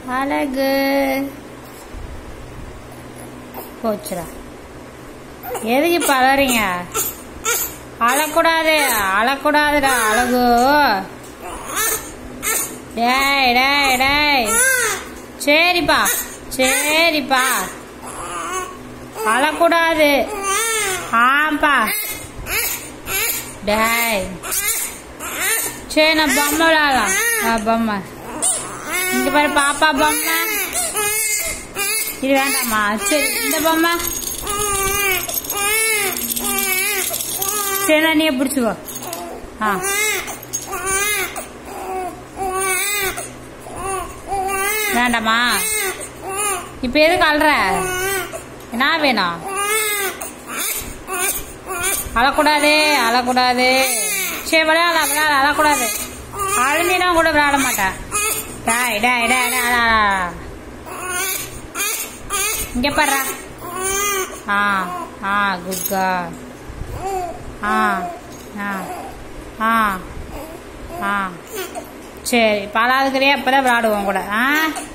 அழகு போச்சுடா எதுக்கு இப்ப அழறீங்க அழக்கூடாது அழக்கூடாதுடா அழகு டேய் டேய் டேய் சரிப்பா சரிப்பா அழக்கூடாது ஆம்பா டேய் சரி நான் பொம்மை விளாடலாம் ஆ, பொம்மை இங்க பாரு பாப்பா பொம்மை இது வேண்டாமா சரி இந்த பொம்மை சரி நான் நீ பிடிச்சுக்கோ ஆ வேண்டாமா இப்ப எதுக்கு அழுற என்ன வேணும் அழக்கூடாது அழக்கூடாது சரி விளையாட விளையாட அழக்கூடாது அழுந்தினா கூட விளையாட மாட்டேன் டாய் டாய் டாய் டாய், டாய், டாய். இங்க பாரு ஆ ஆ குட் கேர்ள் ஆ ஆ ஆ ஆ சரி பலாதுக்கிறியா அப்பதான் விளையாடுவோம் கூட ஆ